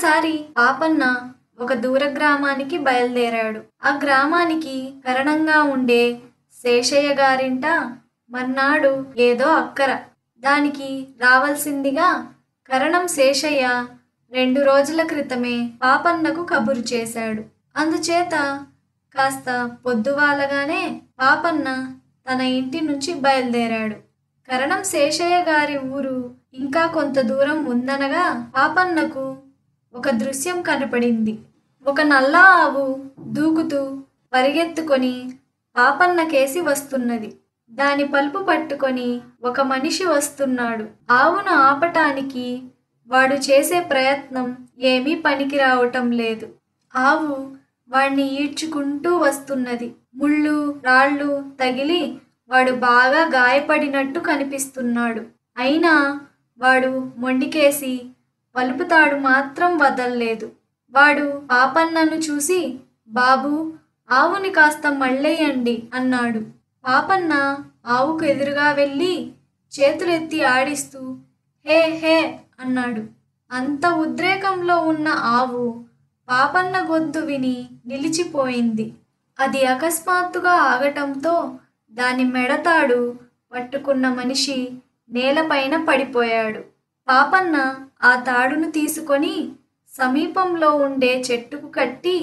ఒకసారి పాపన్న ఒక దూర గ్రామానికి బయలుదేరాడు ఆ గ్రామానికి కరణంగా ఉండే శేషయ్య గారింట మర్నాడు ఏదో అక్కర దానికి రావాల్సిందిగా కరణం శేషయ్య రెండు రోజుల క్రితమే పాపన్నకు కబురు చేశాడు అందుచేత కాస్త పొద్దువాలగానే పాపన్న తన ఇంటి నుంచి బయలుదేరాడు కరణం శేషయ్య గారి ఊరు ఇంకా కొంత దూరం ఉందనగా పాపన్నకు ఒక దృశ్యం కనపడింది ఒక నల్ల ఆవు దూకుతూ పరిగెత్తుకొని పాపన్న కేసి వస్తున్నది దాని పలుపు పట్టుకొని ఒక మనిషి వస్తున్నాడు ఆవును ఆపటానికి వాడు చేసే ప్రయత్నం ఏమీ పనికి రావటం లేదు ఆవు వాణ్ణి ఈడ్చుకుంటూ వస్తున్నది ముళ్ళు రాళ్ళు తగిలి వాడు బాగా గాయపడినట్టు కనిపిస్తున్నాడు అయినా వాడు మొండికేసి పలుపుతాడు మాత్రం వదల్లేదు వాడు పాపన్నను చూసి బాబు ఆవుని కాస్త మళ్ళేయండి అన్నాడు పాపన్న ఆవుకు ఎదురుగా వెళ్ళి చేతులెత్తి ఆడిస్తూ హే హే అన్నాడు అంత ఉద్రేకంలో ఉన్న ఆవు పాపన్న గొంతు విని నిలిచిపోయింది అది అకస్మాత్తుగా ఆగటంతో దాని మెడతాడు పట్టుకున్న మనిషి నేలపైన పడిపోయాడు పాపన్న ఆ తాడును తీసుకొని సమీపంలో ఉండే చెట్టుకు కట్టి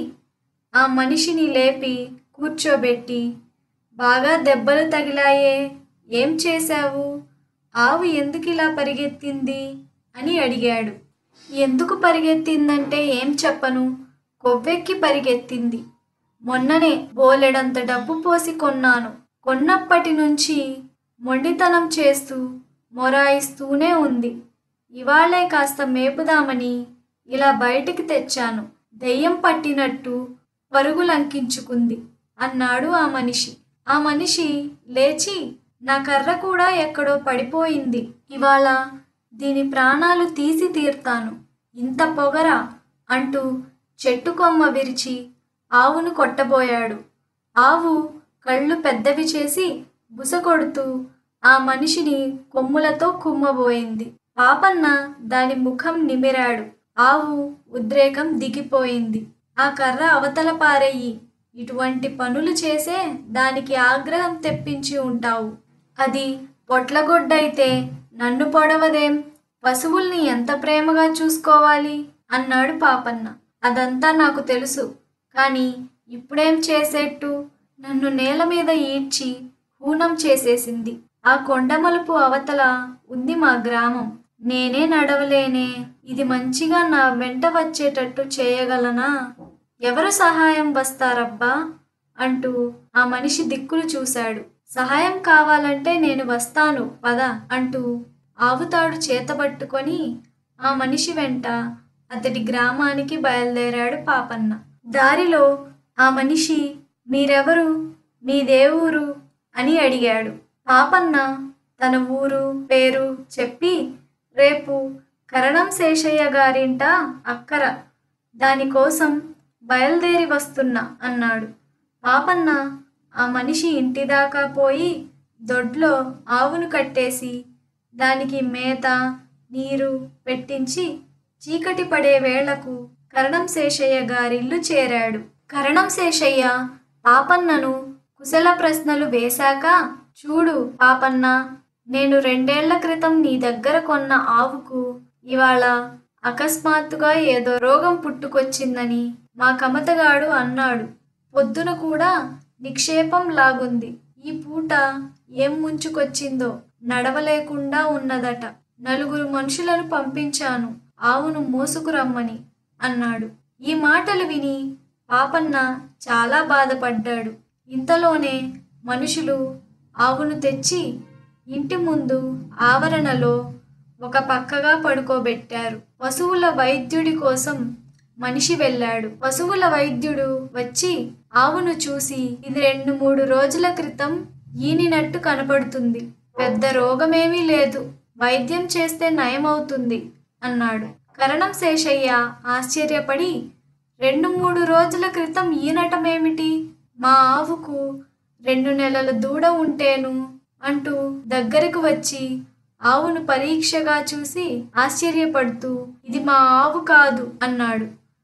ఆ మనిషిని లేపి కూర్చోబెట్టి బాగా దెబ్బలు తగిలాయే ఏం చేశావు ఆవు ఎందుకు ఇలా పరిగెత్తింది అని అడిగాడు ఎందుకు పరిగెత్తిందంటే ఏం చెప్పను కొవ్వెక్కి పరిగెత్తింది మొన్ననే బోలెడంత డబ్బు పోసి కొన్నాను కొన్నప్పటి నుంచి మొండితనం చేస్తూ మొరాయిస్తూనే ఉంది ఇవాళే కాస్త మేపుదామని ఇలా బయటికి తెచ్చాను దెయ్యం పట్టినట్టు పరుగులంకించుకుంది అన్నాడు ఆ మనిషి ఆ మనిషి లేచి నా కర్ర కూడా ఎక్కడో పడిపోయింది ఇవాళ దీని ప్రాణాలు తీసి తీర్తాను ఇంత పొగరా అంటూ చెట్టు కొమ్మ విరిచి ఆవును కొట్టబోయాడు ఆవు కళ్ళు పెద్దవి చేసి బుసకొడుతూ ఆ మనిషిని కొమ్ములతో కుమ్మబోయింది పాపన్న దాని ముఖం నిమిరాడు ఆవు ఉద్రేకం దిగిపోయింది ఆ కర్ర అవతల పారెయ్యి ఇటువంటి పనులు చేసే దానికి ఆగ్రహం తెప్పించి ఉంటావు అది పొట్లగొడ్డైతే నన్ను పొడవదేం పశువుల్ని ఎంత ప్రేమగా చూసుకోవాలి అన్నాడు పాపన్న అదంతా నాకు తెలుసు కానీ ఇప్పుడేం చేసేట్టు నన్ను నేల మీద ఈడ్చి హూనం చేసేసింది ఆ కొండమలుపు అవతల ఉంది మా గ్రామం నేనే నడవలేనే ఇది మంచిగా నా వెంట వచ్చేటట్టు చేయగలనా ఎవరు సహాయం వస్తారబ్బా అంటూ ఆ మనిషి దిక్కులు చూశాడు సహాయం కావాలంటే నేను వస్తాను పద అంటూ ఆవుతాడు చేతబట్టుకొని ఆ మనిషి వెంట అతడి గ్రామానికి బయలుదేరాడు పాపన్న దారిలో ఆ మనిషి మీరెవరు మీ దేవురు అని అడిగాడు పాపన్న తన ఊరు పేరు చెప్పి రేపు కరణం శేషయ్య గారింట అక్కర దానికోసం బయలుదేరి వస్తున్నా అన్నాడు పాపన్న ఆ మనిషి ఇంటి దాకా పోయి దొడ్లో ఆవును కట్టేసి దానికి మేత నీరు పెట్టించి చీకటి పడే వేళకు కరణం శేషయ్య గారిల్లు చేరాడు కరణం శేషయ్య పాపన్నను కుశల ప్రశ్నలు వేశాక చూడు పాపన్న నేను రెండేళ్ల క్రితం నీ దగ్గర కొన్న ఆవుకు ఇవాళ అకస్మాత్తుగా ఏదో రోగం పుట్టుకొచ్చిందని మా కమతగాడు అన్నాడు పొద్దున కూడా నిక్షేపం లాగుంది ఈ పూట ఏం ముంచుకొచ్చిందో నడవలేకుండా ఉన్నదట నలుగురు మనుషులను పంపించాను ఆవును మోసుకురమ్మని అన్నాడు ఈ మాటలు విని పాపన్న చాలా బాధపడ్డాడు ఇంతలోనే మనుషులు ఆవును తెచ్చి ఇంటి ముందు ఆవరణలో ఒక పక్కగా పడుకోబెట్టారు పశువుల వైద్యుడి కోసం మనిషి వెళ్ళాడు పశువుల వైద్యుడు వచ్చి ఆవును చూసి ఇది రెండు మూడు రోజుల క్రితం ఈనినట్టు కనపడుతుంది పెద్ద రోగమేమీ లేదు వైద్యం చేస్తే నయమవుతుంది అన్నాడు కరణం శేషయ్య ఆశ్చర్యపడి రెండు మూడు రోజుల క్రితం ఈనటమేమిటి మా ఆవుకు రెండు నెలల దూడ ఉంటేను అంటూ దగ్గరకు వచ్చి ఆవును పరీక్షగా చూసి ఆశ్చర్యపడుతూ ఇది మా ఆవు కాదు అన్నాడు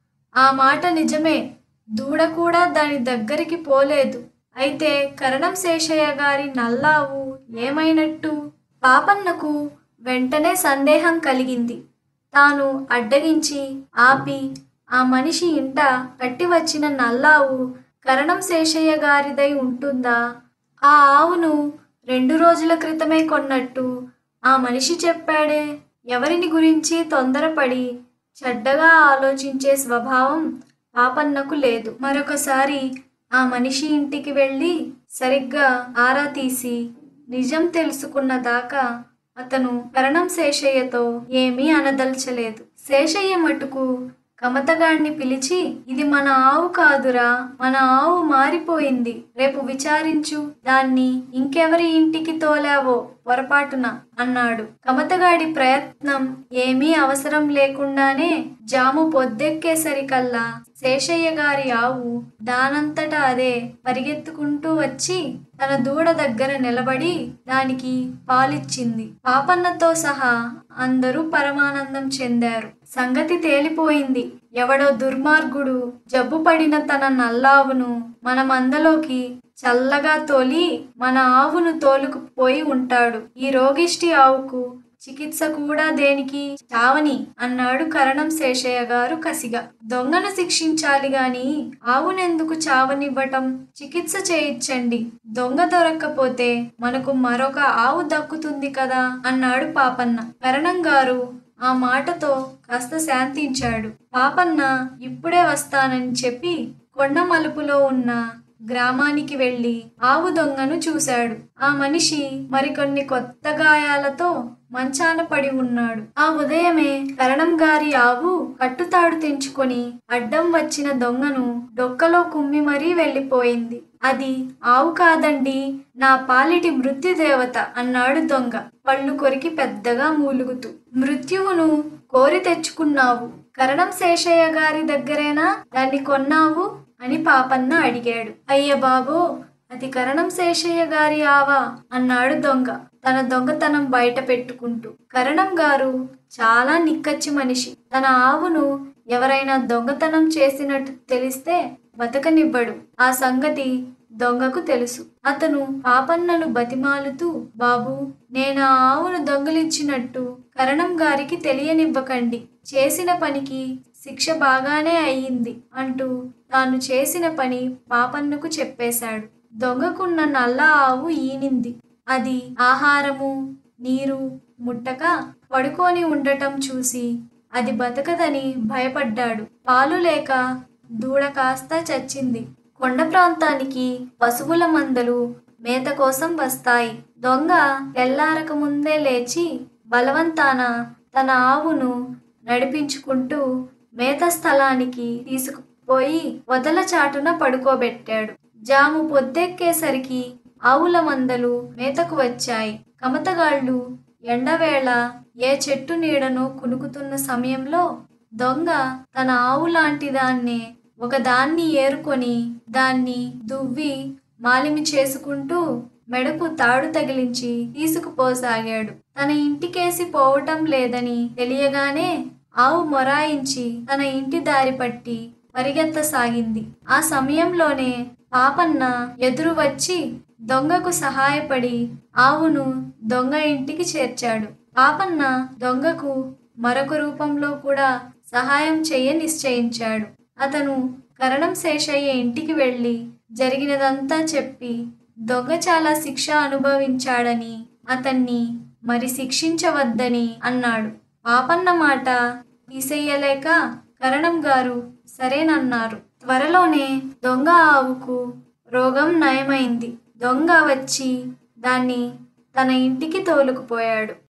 ఆ మాట నిజమే దూడ కూడా దాని దగ్గరికి పోలేదు అయితే కరణం శేషయ్య గారి నల్లావు ఏమైనట్టు పాపన్నకు వెంటనే సందేహం కలిగింది తాను అడ్డగించి ఆపి ఆ మనిషి ఇంట కట్టి వచ్చిన నల్లావు కరణం శేషయ్య గారిదై ఉంటుందా ఆ ఆవును రెండు రోజుల క్రితమే కొన్నట్టు ఆ మనిషి చెప్పాడే ఎవరిని గురించి తొందరపడి చెడ్డగా ఆలోచించే స్వభావం పాపన్నకు లేదు మరొకసారి ఆ మనిషి ఇంటికి వెళ్ళి సరిగ్గా ఆరా తీసి నిజం తెలుసుకున్న దాకా అతను కరణం శేషయ్యతో ఏమీ అనదల్చలేదు శేషయ్య మటుకు కమతగాడిని పిలిచి ఇది మన ఆవు కాదురా మన ఆవు మారిపోయింది రేపు విచారించు దాన్ని ఇంకెవరి ఇంటికి తోలావో పొరపాటున అన్నాడు కమతగాడి ప్రయత్నం ఏమీ అవసరం లేకుండానే జాము పొద్దెక్కేసరికల్లా శేషయ్య గారి ఆవు దానంతటా అదే పరిగెత్తుకుంటూ వచ్చి తన దూడ దగ్గర నిలబడి దానికి పాలిచ్చింది పాపన్నతో సహా అందరూ పరమానందం చెందారు సంగతి తేలిపోయింది ఎవడో దుర్మార్గుడు జబ్బు పడిన తన నల్లావును మన మందలోకి చల్లగా తోలి మన ఆవును తోలుకుపోయి ఉంటాడు ఈ రోగిష్టి ఆవుకు చికిత్స కూడా దేనికి చావని అన్నాడు కరణం శేషయ్య గారు కసిగా దొంగను శిక్షించాలి గాని ఆవునెందుకు చావనివ్వటం చికిత్స చేయించండి దొంగ దొరక్కపోతే మనకు మరొక ఆవు దక్కుతుంది కదా అన్నాడు పాపన్న కరణం గారు ఆ మాటతో కాస్త శాంతించాడు పాపన్న ఇప్పుడే వస్తానని చెప్పి కొండ మలుపులో ఉన్న గ్రామానికి వెళ్లి ఆవు దొంగను చూశాడు ఆ మనిషి మరికొన్ని కొత్త గాయాలతో మంచాన పడి ఉన్నాడు ఆ ఉదయమే కరణం గారి ఆవు కట్టుతాడు తెంచుకొని అడ్డం వచ్చిన దొంగను డొక్కలో కుమ్మి మరీ వెళ్ళిపోయింది అది ఆవు కాదండి నా పాలిటి మృత్యుదేవత అన్నాడు దొంగ పళ్ళు కొరికి పెద్దగా మూలుగుతూ మృత్యువును కోరి తెచ్చుకున్నావు కరణం శేషయ్య గారి దగ్గరేనా దాన్ని కొన్నావు అని పాపన్న అడిగాడు అయ్య బాబో అది కరణం శేషయ్య గారి ఆవా అన్నాడు దొంగ తన దొంగతనం బయట పెట్టుకుంటూ కరణం గారు చాలా నిక్కచ్చి మనిషి తన ఆవును ఎవరైనా దొంగతనం చేసినట్టు తెలిస్తే బతకనివ్వడు ఆ సంగతి దొంగకు తెలుసు అతను పాపన్నను బతిమాలుతూ బాబు నేను ఆ ఆవును దొంగిలించినట్టు కరణం గారికి తెలియనివ్వకండి చేసిన పనికి శిక్ష బాగానే అయ్యింది అంటూ తాను చేసిన పని పాపన్నకు చెప్పేశాడు దొంగకున్న నల్ల ఆవు ఈనింది అది ఆహారము నీరు ముట్టక పడుకొని ఉండటం చూసి అది బతకదని భయపడ్డాడు పాలు లేక దూడ కాస్త చచ్చింది కొండ ప్రాంతానికి పశువుల మందలు మేత కోసం వస్తాయి దొంగ తెల్లారక ముందే లేచి బలవంతాన తన ఆవును నడిపించుకుంటూ మేత స్థలానికి తీసుకుపోయి వదల చాటున పడుకోబెట్టాడు జాము పొద్దెక్కేసరికి ఆవుల మందలు మేతకు వచ్చాయి కమతగాళ్ళు ఎండవేళ ఏ చెట్టు నీడను కునుకుతున్న సమయంలో దొంగ తన ఆవు లాంటి దాన్నే ఒకదాన్ని ఏరుకొని దాన్ని దువ్వి మాలిమి చేసుకుంటూ మెడకు తాడు తగిలించి తీసుకుపోసాగాడు తన ఇంటికేసి పోవటం లేదని తెలియగానే ఆవు మొరాయించి తన ఇంటి దారి పట్టి పరిగెత్తసాగింది ఆ సమయంలోనే పాపన్న ఎదురు వచ్చి దొంగకు సహాయపడి ఆవును దొంగ ఇంటికి చేర్చాడు పాపన్న దొంగకు మరొక రూపంలో కూడా సహాయం చెయ్య నిశ్చయించాడు అతను కరణం శేషయ్య ఇంటికి వెళ్ళి జరిగినదంతా చెప్పి దొంగ చాలా శిక్ష అనుభవించాడని అతన్ని మరి శిక్షించవద్దని అన్నాడు పాపన్న మాట తీసేయలేక కరణం గారు సరేనన్నారు త్వరలోనే దొంగ ఆవుకు రోగం నయమైంది దొంగ వచ్చి దాన్ని తన ఇంటికి తోలుకుపోయాడు